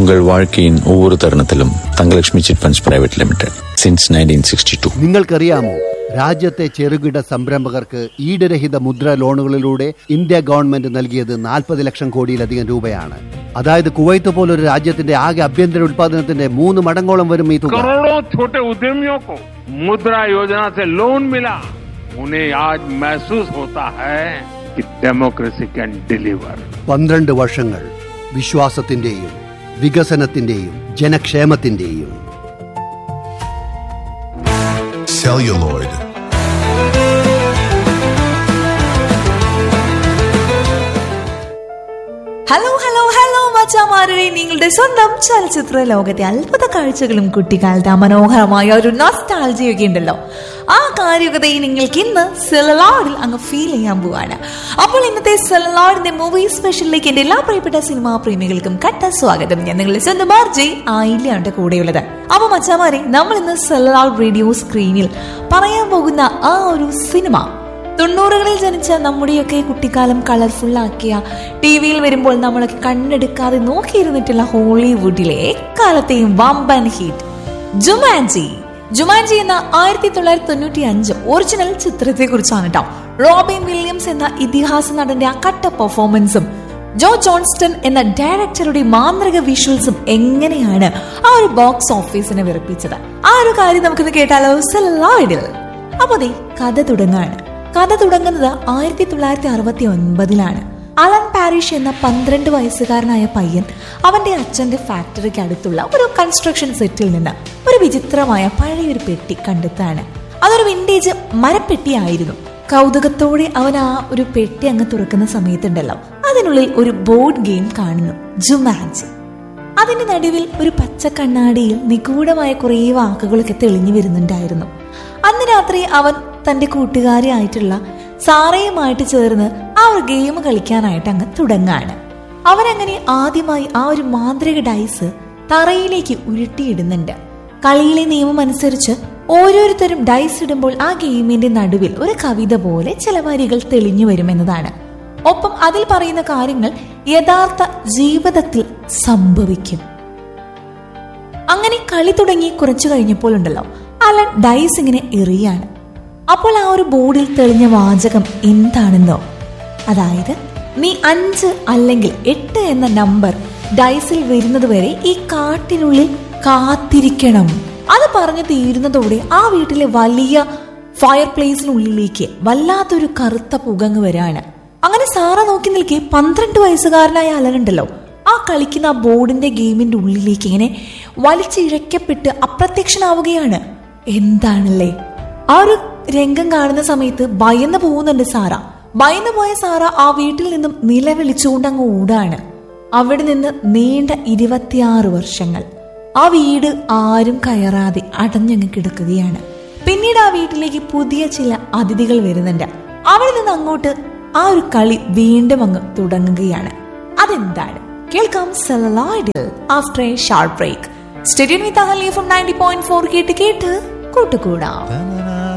உங்கள் வாழ்க்கையின் ஒவ்வொரு தருணத்திலும் Thangalakshmi chit funds private limited since nineteen sixty two നിങ്ങൾക്കറിയാമോ രാജ്യത്തെ ചെറുകിട സംരംഭകർക്ക് ഈടുരഹിത മുദ്ര ലോണുകളിലൂടെ ഇന്ത്യ ഗവൺമെന്റ് നൽകിയത് നാൽപ്പത് ലക്ഷം കോടിയിലധികം രൂപയാണ് അതായത് കുവൈത്ത് പോലൊരു രാജ്യത്തിന്റെ ആകെ ആഭ്യന്തര ഉത്പാദനത്തിന്റെ മൂന്ന് മടങ്ങോളം വരും ഈ തുക करोड़ों छोटे उद्यमियों को मुद्रा योजना से लोन मिला उन्हें आज महसूस होता है कि डेमोक्रेसी कैन डिलीवर പന്ത്രണ്ട് വർഷങ്ങൾ വിശ്വാസത്തിന്റെയും വികസനത്തിന്റെയും ജനക്ഷേമത്തിന്റെയും celluloid, ഹലോ ഹലോ ഹലോ മച്ചാമാരുടെ നിങ്ങളുടെ സ്വന്തം ചലച്ചിത്ര ലോകത്തെ അത്ഭുത കാഴ്ചകളും കുട്ടിക്കാലത്തെ ആ മനോഹരമായ ഒരു നൊസ്റ്റാൾജിയൊക്കെ ഉണ്ടല്ലോ ആ കാര്യകതയെ നിങ്ങൾക്ക് ഇന്ന് സെലലോഡിൽ അങ്ങ് ഫീൽ ചെയ്യാൻ പോവാണ് അപ്പോൾ ഇന്നത്തെ സെലലോഡിന്റെ മൂവി സ്പെഷ്യലിലേക്ക് എന്റെ എല്ലാ പ്രിയപ്പെട്ട സിനിമാ പ്രേമികൾക്കും കട്ട സ്വാഗതം ഞാൻ നിങ്ങളുടെ സ്വന്തം ആർജെ ആയില്ലാണ് കൂടെയുള്ളത് അപ്പൊ മച്ചാമാരെ നമ്മൾ ഇന്ന് സെലലോഡ് റേഡിയോ സ്ക്രീനിൽ പറയാൻ പോകുന്ന ആ ഒരു സിനിമ തൊണ്ണൂറുകളിൽ ജനിച്ച നമ്മുടെയൊക്കെ കുട്ടിക്കാലം കളർഫുൾ ആക്കിയ ടി വിയിൽ വരുമ്പോൾ നമ്മളൊക്കെ കണ്ണെടുക്കാതെ നോക്കിയിരുന്നിട്ടുള്ള ഹോളിവുഡിലെ എക്കാലത്തെയും വമ്പൻ ഹിറ്റ് ജുമാൻജി ജുമാൻജി എന്ന ആയിരത്തി തൊള്ളായിരത്തി തൊണ്ണൂറ്റി അഞ്ച് ഒറിജിനൽ ചിത്രത്തെ കുറിച്ചാണ് കേട്ടോ റോബിൻ വില്യംസ് എന്ന ഇതിഹാസ നടന്റെ ആ കട്ട പെർഫോമൻസും ജോ ജോൺസ്റ്റൺ എന്ന ഡയറക്ടറുടെ മാന്ത്രിക വിഷ്വൽസും എങ്ങനെയാണ് ആ ഒരു ബോക്സ് ഓഫീസിനെ വിറപ്പിച്ചത് ആ ഒരു കാര്യം നമുക്കിന്ന് കേട്ടാലോ സെല്ലായിഡിൽ അപ്പൊ ദേ കഥ തുടങ്ങാണ് കഥ തുടങ്ങുന്നത് ആയിരത്തി തൊള്ളായിരത്തി അറുപത്തി ഒൻപതിലാണ് അലൻ പാരിഷ് എന്ന പന്ത്രണ്ട് വയസ്സുകാരനായ പയ്യൻ അവന്റെ അച്ഛന്റെ ഫാക്ടറിക്ക് അടുത്തുള്ള ഒരു കൺസ്ട്രക്ഷൻ സെറ്റിൽ നിന്ന് ഒരു വിചിത്രമായ പഴയൊരു പെട്ടി കണ്ടെത്താണ് അതൊരു വിൻറ്റേജ് മരപ്പെട്ടിയായിരുന്നു കൗതുകത്തോടെ അവൻ ആ ഒരു പെട്ടി അങ്ങ് തുറക്കുന്ന സമയത്തുണ്ടല്ലോ അതിനുള്ളിൽ ഒരു ബോർഡ് ഗെയിം കാണുന്നു ജുമാൻജി അതിന്റെ നടുവിൽ ഒരു പച്ച കണ്ണാടിയിൽ നിഗൂഢമായ കുറേ വാക്കുകളൊക്കെ തെളിഞ്ഞു വരുന്നുണ്ടായിരുന്നു അന്ന് രാത്രി അവൻ തന്റെ കൂട്ടുകാരി ആയിട്ടുള്ള സാറയുമായിട്ട് ചേർന്ന് ആ ഒരു ഗെയിം കളിക്കാനായിട്ട് അങ്ങ് തുടങ്ങാണ് അവനങ്ങനെ ആദ്യമായി ആ ഒരു മാന്ത്രിക ഡൈസ് തറയിലേക്ക് ഉരുട്ടിയിടുന്നുണ്ട് കളിയിലെ നിയമം അനുസരിച്ച് ഓരോരുത്തരും ഡൈസ് ഇടുമ്പോൾ ആ ഗെയിമിന്റെ നടുവിൽ ഒരു കവിത പോലെ ചില വരികൾ തെളിഞ്ഞു വരുമെന്നതാണ് ഒപ്പം അതിൽ പറയുന്ന കാര്യങ്ങൾ യഥാർത്ഥ ജീവിതത്തിൽ സംഭവിക്കും അങ്ങനെ കളി തുടങ്ങി കുറച്ചു കഴിഞ്ഞപ്പോൾ ഉണ്ടല്ലോ അലൻ ഡൈസ് ഇങ്ങനെ എറിയാണ് അപ്പോൾ ആ ഒരു ബോർഡിൽ തെളിഞ്ഞ വാചകം എന്താണെന്നോ അതായത് നീ അഞ്ച് അല്ലെങ്കിൽ എട്ട് എന്ന നമ്പർ ഡൈസിൽ വരുന്നത് വരെ ഈ കാട്ടിനുള്ളിൽ കാത്തിരിക്കണം അത് പറഞ്ഞു തീരുന്നതോടെ ആ വീട്ടിലെ വലിയ ഫയർ പ്ലേസിനുള്ളിലേക്ക് വല്ലാത്തൊരു കറുത്ത പുകങ്ങ് വരാണ് അങ്ങനെ സാറ നോക്കി നിൽക്കെ പന്ത്രണ്ട് വയസ്സുകാരനായ അലനുണ്ടല്ലോ ആ കളിക്കുന്ന ആ ബോർഡിന്റെ ഗെയിമിന്റെ ഉള്ളിലേക്ക് ഇങ്ങനെ വലിച്ചിഴക്കപ്പെട്ട് അപ്രത്യക്ഷനാവുകയാണ് എന്താണല്ലേ ആ ഒരു രംഗം കാണുന്ന സമയത്ത് ഭയന്ന് പോകുന്നുണ്ട് സാറ ഭയന്നു പോയ സാറ ആ വീട്ടിൽ നിന്നും നിലവിളിച്ചുകൊണ്ട് അങ്ങ് ഓടാണ് അവിടെ നിന്ന് നീണ്ട ഇരുപത്തിയാറ് വർഷങ്ങൾ ആ വീട് ആരും കയറാതെ അടഞ്ഞങ്ങ് കിടക്കുകയാണ് പിന്നീട് ആ വീട്ടിലേക്ക് പുതിയ ചില അതിഥികൾ വരുന്നുണ്ട് അവിടെ നിന്ന് അങ്ങോട്ട് ആ ഒരു കളി വീണ്ടും അങ്ങ് തുടങ്ങുകയാണ് അതെന്താണ് കേൾക്കാം സെലലോയിഡിൽ after a short break stadium with Ahali from ninety point four കേട്ട് കേട്ട് കൂട്ടുകൂടാം